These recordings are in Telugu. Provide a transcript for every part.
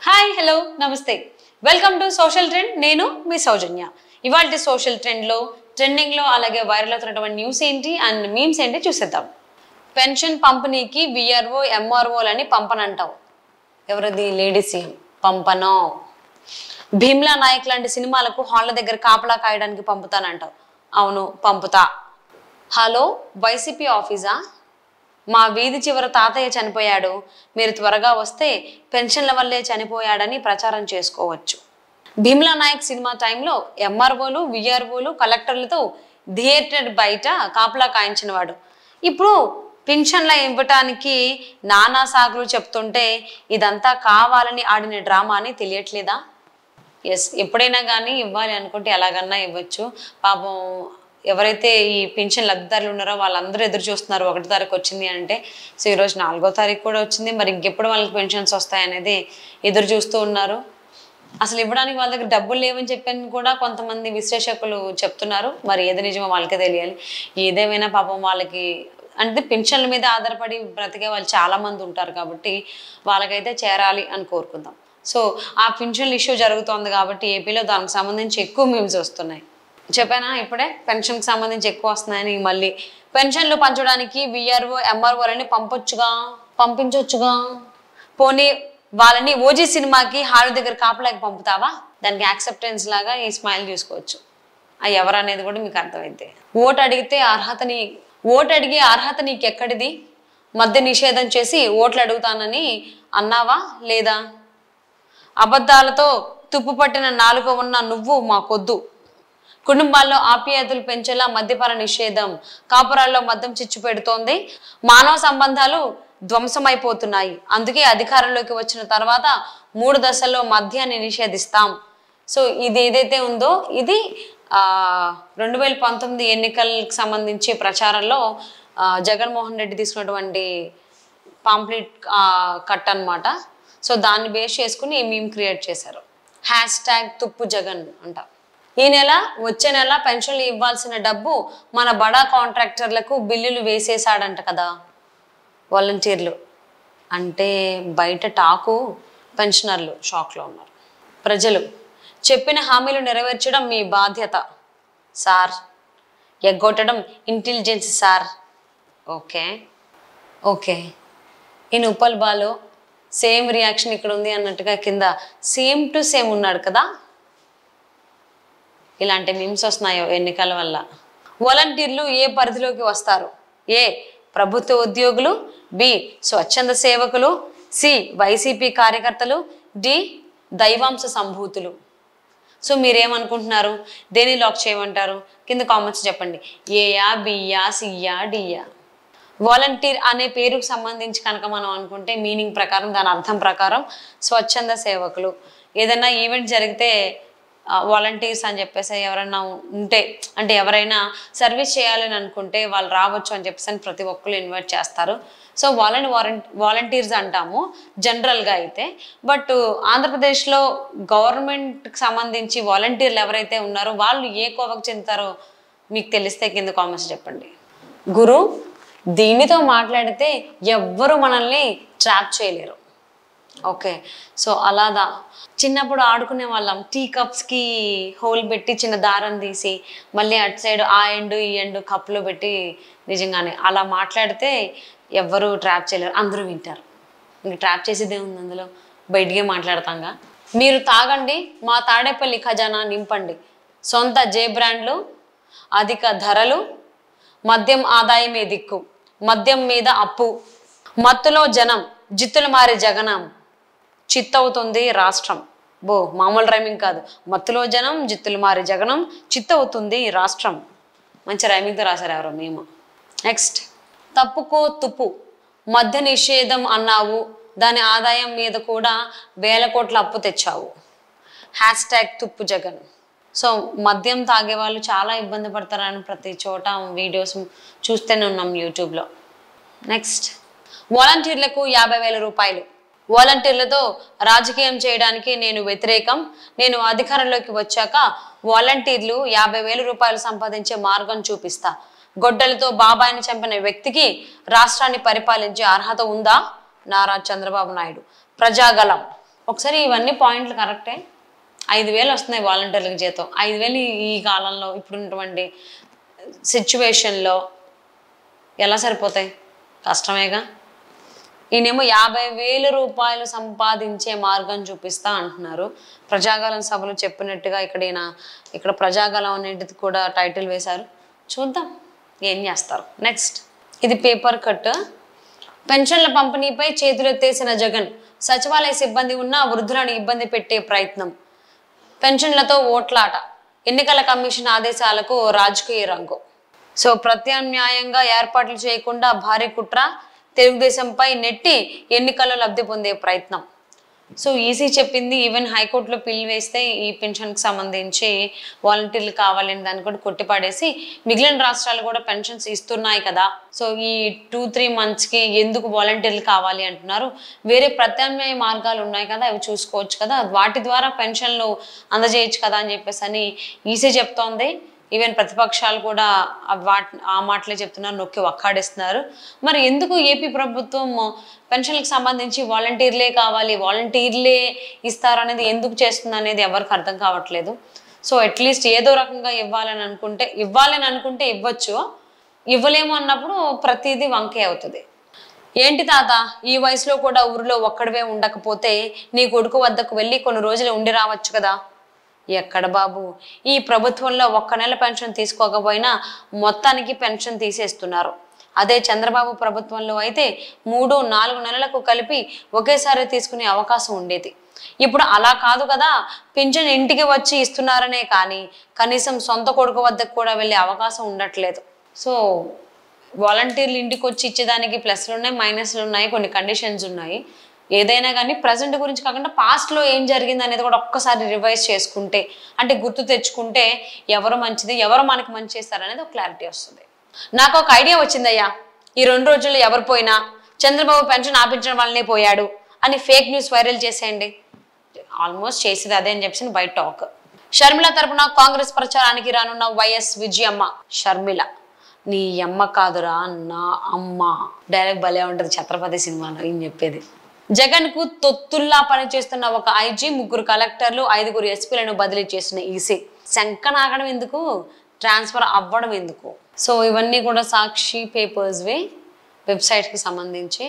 హాయ్ హలో నమస్తే వెల్కమ్ టు సోషల్ ట్రెండ్ నేను మీ సౌజన్య ఇవాళ సోషల్ ట్రెండ్లో ట్రెండింగ్లో అలాగే వైరల్ అవుతున్నటువంటి న్యూస్ ఏంటి అండ్ మీమ్స్ ఏంటి చూసేద్దాం పెన్షన్ పంపిణీకి విఆర్ఓ ఎంఆర్ఓలని పంపనంటావు ఎవరిది లేడీ సీఎం పంపను భీమ్లా నాయక్ లాంటి సినిమాలకు హాళ్ళ దగ్గర కాపలా కాయడానికి పంపుతానంటావు అవును పంపుతా హలో వైసీపీ ఆఫీసా మా వీధి చివర తాతయ్య చనిపోయాడు మీరు త్వరగా వస్తే పెన్షన్ల వల్లే చనిపోయాడని ప్రచారం చేసుకోవచ్చు భీమ్లా నాయక్ సినిమా టైంలో ఎంఆర్ఓలు విఆర్ఓలు కలెక్టర్లతో థియేటర్ బయట కాపలా కాయించినవాడు ఇప్పుడు పెన్షన్ల ఇవ్వటానికి నానా సాగులు చెప్తుంటే ఇదంతా కావాలని ఆడిన డ్రామా అని తెలియట్లేదా ఎస్ ఎప్పుడైనా కానీ ఇవ్వాలి అనుకుంటే ఎలాగన్నా ఇవ్వచ్చు పాపం ఎవరైతే ఈ పెన్షన్ లబ్ధిదారులు ఉన్నారో వాళ్ళందరూ ఎదురు చూస్తున్నారు ఒకటి తారీఖు వచ్చింది అంటే సో ఈరోజు నాలుగో తారీఖు కూడా వచ్చింది మరి ఇంకెప్పుడు వాళ్ళకి పెన్షన్స్ వస్తాయనేది ఎదురు చూస్తూ ఉన్నారు అసలు ఇవ్వడానికి వాళ్ళ దగ్గర డబ్బులు లేవని చెప్పని కూడా కొంతమంది విశ్లేషకులు చెప్తున్నారు మరి ఏది నిజమో వాళ్ళకే తెలియాలి ఏదేమైనా పాపం వాళ్ళకి అంటే పెన్షన్ల మీద ఆధారపడి బ్రతికే వాళ్ళు చాలా మంది ఉంటారు కాబట్టి వాళ్ళకైతే చేరాలి అని కోరుకుందాం సో ఆ పెన్షన్ల ఇష్యూ జరుగుతోంది కాబట్టి ఏపీలో దానికి సంబంధించి ఎక్కువ మీమ్స్ వస్తున్నాయి చెప్పానా ఇప్పుడే పెన్షన్కి సంబంధించి ఎక్కువ వస్తున్నాయని మళ్ళీ పెన్షన్లు పంచడానికి విఆర్ఓ ఎంఆర్ఓలని పంపొచ్చుగా పంపించొచ్చుగా పోనీ వాళ్ళని ఓజీ సినిమాకి హాల్ దగ్గర కాపలాకి పంపుతావా దానికి యాక్సెప్టెన్స్ లాగా ఈ స్మైల్ చూసుకోవచ్చు ఆ ఎవరు అనేది కూడా మీకు అర్థమైతే ఓటు అడిగితే అర్హతని ఓటు అడిగే అర్హత నీకెక్కడిది మద్య నిషేధం చేసి ఓట్లు అడుగుతానని అన్నావా లేదా అబద్ధాలతో తుప్పు పట్టిన నాలుక ఉన్న నువ్వు మాకొద్దు కుటుంబాల్లో ఆప్యాయతలు పెంచేలా మద్యపాన నిషేధం కాపురాల్లో మద్యం చిచ్చు పెడుతోంది మానవ సంబంధాలు ధ్వంసమైపోతున్నాయి అందుకే అధికారంలోకి వచ్చిన తర్వాత మూడు దశల్లో మద్యాన్ని నిషేధిస్తాం సో ఇది ఏదైతే ఉందో ఇది ఆ, రెండు వేల పంతొమ్మిది ఎన్నికలకు సంబంధించి ప్రచారంలో ఆ, జగన్మోహన్ రెడ్డి తీసుకున్నటువంటి పాంప్లెట్ కట్ అన్నమాట సో దాన్ని బేస్ చేసుకుని ఈ మీమ్ క్రియేట్ చేశారు హ్యాష్ ట్యాగ్ తుప్పు జగన్ అంట ఈ నెల వచ్చే నెల పెన్షన్లు ఇవ్వాల్సిన డబ్బు మన బడా కాంట్రాక్టర్లకు బిల్లులు వేసేసాడంట కదా వాలంటీర్లు అంటే బయట టాకు పెన్షనర్లు షాక్లో ఉన్నారు ప్రజలు చెప్పిన హామీలు నెరవేర్చడం మీ బాధ్యత సార్ ఎగ్గొట్టడం ఇంటెలిజెన్స్ సార్ ఓకే ఓకే ఈయన ఉప్పల్ బాలో సేమ్ రియాక్షన్ ఇక్కడ ఉంది అన్నట్టుగా కింద సేమ్ టు సేమ్ ఉన్నాడు కదా ఇలాంటి మీమ్స్ వస్తున్నాయో ఎన్నికల వల్ల వాలంటీర్లు ఏ పరిధిలోకి వస్తారు ఏ ప్రభుత్వ ఉద్యోగులు బి స్వచ్ఛంద సేవకులు సి వైసీపీ కార్యకర్తలు డి దైవాంశ సంభూతులు సో మీరేమనుకుంటున్నారు దేని లాక్ చేయమంటారు కింద కామెంట్స్ చెప్పండి ఏయా బియా సియా డియా వాలంటీర్ అనే పేరుకు సంబంధించి కనుక మనం అనుకుంటే మీనింగ్ ప్రకారం దాని అర్థం ప్రకారం స్వచ్ఛంద సేవకులు ఏదైనా ఈవెంట్ జరిగితే వాలంటీర్స్ అని చెప్పేసి ఎవరైనా ఉంటే అంటే ఎవరైనా సర్వీస్ చేయాలని అనుకుంటే వాళ్ళు రావచ్చు అని చెప్పేసి అని ప్రతి ఒక్కరు ఇన్వైట్ చేస్తారు సో వాళ్ళని వారంట్ వాలంటీర్స్ అంటాము జనరల్గా అయితే బట్ ఆంధ్రప్రదేశ్లో గవర్నమెంట్కి సంబంధించి వాలంటీర్లు ఎవరైతే ఉన్నారో వాళ్ళు ఏ కోవకు చెందుతారో మీకు తెలిస్తే కింద కామెంట్స్ చెప్పండి గురు దీనితో మాట్లాడితే ఎవ్వరు మనల్ని ట్రాప్ చేయలేరు ఓకే సో అలాదా చిన్నప్పుడు ఆడుకునే వాళ్ళం టీ కప్స్కి హోల్ పెట్టి చిన్న దారం తీసి మళ్ళీ అటు సైడ్ ఆ ఎండ్ ఈ ఎండ్ కప్లో పెట్టి నిజంగానే అలా మాట్లాడితే ఎవ్వరు ట్రాప్ చేయలేరు అందరూ వింటారు ఇంక ట్రాప్ చేసేది ఏముంది అందులో బయటికే మాట్లాడతాంగా మీరు తాగండి మా తాడేపల్లి ఖజానా నింపండి సొంత జే బ్రాండ్లు అధిక ధరలు మద్యం ఆదాయమే దిక్కు మద్యం మీద అప్పు మత్తులో జనం జిత్తులు మారే జగనం చిత్తవుతుంది రాష్ట్రం బో మామూలు రైమింగ్ కాదు మత్తులో జనం జిత్తులు మారే జగనం చిత్తవుతుంది రాష్ట్రం మంచి రైమింగ్తో రాశారు ఎవరో మేము నెక్స్ట్ తప్పుకో తుప్పు మద్య నిషేధం అన్నావు దాని ఆదాయం మీద కూడా వేల కోట్ల అప్పు తెచ్చావు హ్యాష్ ట్యాగ్ తుప్పు జగన్ సో మద్యం తాగే వాళ్ళు చాలా ఇబ్బంది పడతారని ప్రతి చోట వీడియోస్ చూస్తూనే ఉన్నాం యూట్యూబ్లో నెక్స్ట్ వాలంటీర్లకు యాభై వేల రూపాయలు వాలంటీర్లతో రాజకీయం చేయడానికి నేను వ్యతిరేకం నేను అధికారంలోకి వచ్చాక వాలంటీర్లు యాభై వేల రూపాయలు సంపాదించే మార్గం చూపిస్తా గొడ్డలతో బాబాయిని చంపిన వ్యక్తికి రాష్ట్రాన్ని పరిపాలించే అర్హత ఉందా నారా చంద్రబాబు నాయుడు ప్రజాగలం ఒకసారి ఇవన్నీ పాయింట్లు కరెక్టే ఐదు వేలు వస్తున్నాయి వాలంటీర్లకు జీతం ఐదు వేలు ఈ- ఈ కాలంలో ఇప్పుడున్నటువంటి సిచ్యువేషన్లో ఎలా సరిపోతాయి కష్టమేగా ఈయనేమో యాభై వేల రూపాయలు సంపాదించే మార్గం చూపిస్తా అంటున్నారు ప్రజాగలం సభలో చెప్పినట్టుగా ఇక్కడ ఈయన ఇక్కడ ప్రజాగలం అనేది కూడా టైటిల్ వేశారు చూద్దాం ఏం చేస్తారు నెక్స్ట్ ఇది పేపర్ కట్ పెన్షన్ల పంపిణీపై చేతులెత్తేసిన జగన్ సచివాలయ సిబ్బంది ఉన్న వృద్ధులను ఇబ్బంది పెట్టే ప్రయత్నం పెన్షన్లతో ఓట్లాట ఎన్నికల కమిషన్ ఆదేశాలకు రాజకీయ రంగు సో ప్రత్యామ్నాయంగా ఏర్పాట్లు చేయకుండా భారీ కుట్ర తెలుగుదేశంపై నెట్టి ఎన్నికల్లో లబ్ధి పొందే ప్రయత్నం సో ఈసీ చెప్పింది ఈవెన్ హైకోర్టులో పిల్లు వేస్తే ఈ పెన్షన్కి సంబంధించి వాలంటీర్లు కావాలని దాన్ని కూడా కొట్టిపాడేసి మిగిలిన రాష్ట్రాలు కూడా పెన్షన్స్ ఇస్తున్నాయి కదా సో ఈ టూ త్రీ మంత్స్కి ఎందుకు వాలంటీర్లు కావాలి అంటున్నారు వేరే ప్రత్యామ్నాయ మార్గాలు ఉన్నాయి కదా అవి చూసుకోవచ్చు కదా వాటి ద్వారా పెన్షన్లు అందజేయచ్చు కదా అని చెప్పేసి అని ఈసీ చెప్తోంది ఈవెన్ ప్రతిపక్షాలు కూడా ఆ వాట్ ఆ మాటలే చెప్తున్నారు నొక్కి ఒక్కాడిస్తున్నారు మరి ఎందుకు ఏపీ ప్రభుత్వం పెన్షన్లకు సంబంధించి వాలంటీర్లే కావాలి వాలంటీర్లే ఇస్తారు అనేది ఎందుకు చేస్తుంది అనేది ఎవరికి అర్థం కావట్లేదు సో అట్లీస్ట్ ఏదో రకంగా ఇవ్వాలని అనుకుంటే ఇవ్వాలని అనుకుంటే ఇవ్వచ్చు ఇవ్వలేము అన్నప్పుడు ప్రతిదీ వంకే అవుతుంది ఏంటి తాత ఈ వయసులో కూడా ఊరిలో ఒక్కడివే ఉండకపోతే నీ కొడుకు వద్దకు వెళ్ళి కొన్ని రోజులు ఉండి రావచ్చు కదా ఎక్కడ బాబు ఈ ప్రభుత్వంలో ఒక్క నెల పెన్షన్ తీసుకోకపోయినా మొత్తానికి పెన్షన్ తీసేస్తున్నారు అదే చంద్రబాబు ప్రభుత్వంలో అయితే మూడు నాలుగు నెలలకు కలిపి ఒకేసారి తీసుకునే అవకాశం ఉండేది ఇప్పుడు అలా కాదు కదా పింఛన్ ఇంటికి వచ్చి ఇస్తున్నారనే కానీ కనీసం సొంత కొడుకు వద్దకు కూడా వెళ్ళే అవకాశం ఉండట్లేదు సో వాలంటీర్లు ఇంటికి వచ్చి ఇచ్చేదానికి ప్లస్లు ఉన్నాయి మైనస్లు ఉన్నాయి కొన్ని కండిషన్స్ ఉన్నాయి ఏదైనా కానీ ప్రజెంట్ గురించి కాకుండా పాస్ట్లో ఏం జరిగింది అనేది కూడా ఒక్కసారి రివైజ్ చేసుకుంటే అంటే గుర్తు తెచ్చుకుంటే ఎవరు మంచిది ఎవరు మనకి మంచి చేస్తారనేది ఒక క్లారిటీ వస్తుంది నాకు ఒక ఐడియా వచ్చిందయ్యా ఈ రెండు రోజుల్లో ఎవరు పోయినా చంద్రబాబు పెన్షన్ ఆపించడం వల్లనే పోయాడు అని ఫేక్ న్యూస్ వైరల్ చేసేయండి ఆల్మోస్ట్ చేసేది అదే అని చెప్పి బయట టాక్ షర్మిల తరపున కాంగ్రెస్ ప్రచారానికి రానున్న వైఎస్ విజయమ్మ షర్మిల నీ అమ్మ కాదురా నా అమ్మ డైలాగ్ భలే ఉంటుంది ఛత్రపతి సినిమాలో ఏం చెప్పేది జగన్ కు తొత్తుల్లా పనిచేస్తున్న ఒక ఐజీ ముగ్గురు కలెక్టర్లు ఐదుగురు ఎస్పీలను బదిలీ చేసిన ఈసీ శంకనాగడం ఎందుకు ట్రాన్స్ఫర్ అవ్వడం ఎందుకు సో ఇవన్నీ కూడా సాక్షి పేపర్స్వి వెబ్సైట్కి సంబంధించి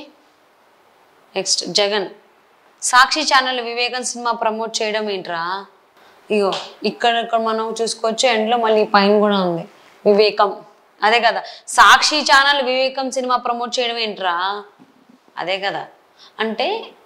next Jagan Sakshi channel Vivekam cinema promote చేయడం ఏంట్రా ఇగో ఇక్కడ ఇక్కడ మనం చూసుకోవచ్చు ఎండ్లో మళ్ళీ పైన కూడా ఉంది వివేకం అదే కదా Sakshi channel Vivekam cinema promote చేయడం ఏంట్రా అదే కదా అంటే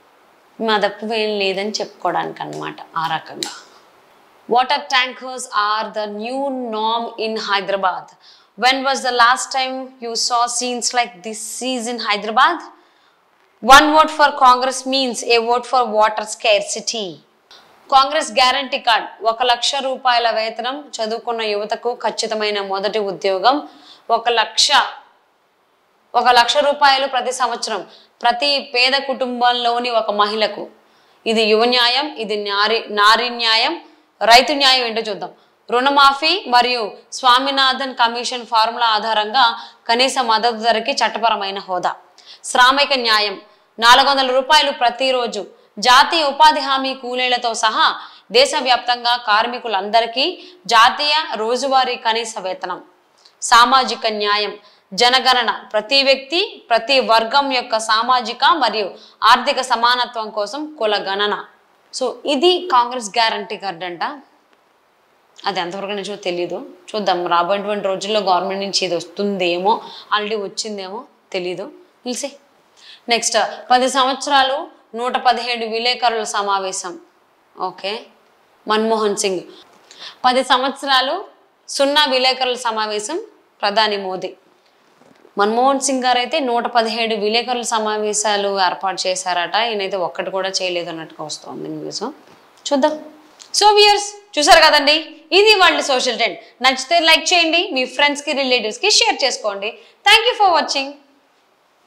మా తప్పు ఏం లేదని చెప్పుకోవడానికి అనమాట ఆ రకంగా water tankers are the new నామ్ in Hyderabad when was the last time you saw scenes like this seize in Hyderabad one vote for Congress means a vote for water scare city Congress guarantee card ఒక లక్ష రూపాయల వేతనం చదువుకున్న యువతకు ఖచ్చితమైన మొదటి ఉద్యోగం ఒక లక్ష ఒక లక్ష రూపాయలు ప్రతి సంవత్సరం ప్రతి పేద కుటుంబంలోని ఒక మహిళకు ఇది యువ న్యాయం ఇది నారి నారీ న్యాయం రైతు న్యాయం ఏంటో చూద్దాం రుణమాఫీ మరియు స్వామినాథన్ కమిషన్ ఫార్ములా ఆధారంగా కనీస మద్దతు ధరకి చట్టపరమైన హోదా శ్రామిక న్యాయం నాలుగు వందల రూపాయలు ప్రతిరోజు జాతీయ ఉపాధి హామీ కూలీలతో సహా దేశవ్యాప్తంగా కార్మికులందరికీ జాతీయ రోజువారీ కనీస వేతనం సామాజిక న్యాయం జనగణన ప్రతి వ్యక్తి ప్రతి వర్గం యొక్క సామాజిక మరియు ఆర్థిక సమానత్వం కోసం కుల గణన సో ఇది కాంగ్రెస్ గ్యారంటీ కార్డ్ అంట అది ఎంతవరకు నిజమో తెలీదు చూద్దాం రాబోయేటువంటి రోజుల్లో గవర్నమెంట్ నుంచి ఇది వస్తుందేమో ఆల్రెడీ వచ్చిందేమో తెలీదు తెలిసి నెక్స్ట్ పది సంవత్సరాలు నూట పదిహేడు విలేకరుల సమావేశం ఓకే మన్మోహన్ సింగ్ పది సంవత్సరాలు సున్నా విలేకరుల సమావేశం ప్రధాని మోదీ మన్మోహన్ సింగ్ గారు అయితే నూట పదిహేడు విలేకరుల సమావేశాలు ఏర్పాటు చేశారట ఈయనైతే ఒక్కటి కూడా చేయలేదు అన్నట్టుగా వస్తుంది న్యూస్ చూద్దాం సో వియర్స్ చూసారు కదండి ఇది వాళ్ళ సోషల్ ట్రెండ్ నచ్చితే లైక్ చేయండి మీ ఫ్రెండ్స్కి రిలేటివ్స్కి షేర్ చేసుకోండి థ్యాంక్ యూ ఫర్ వాచింగ్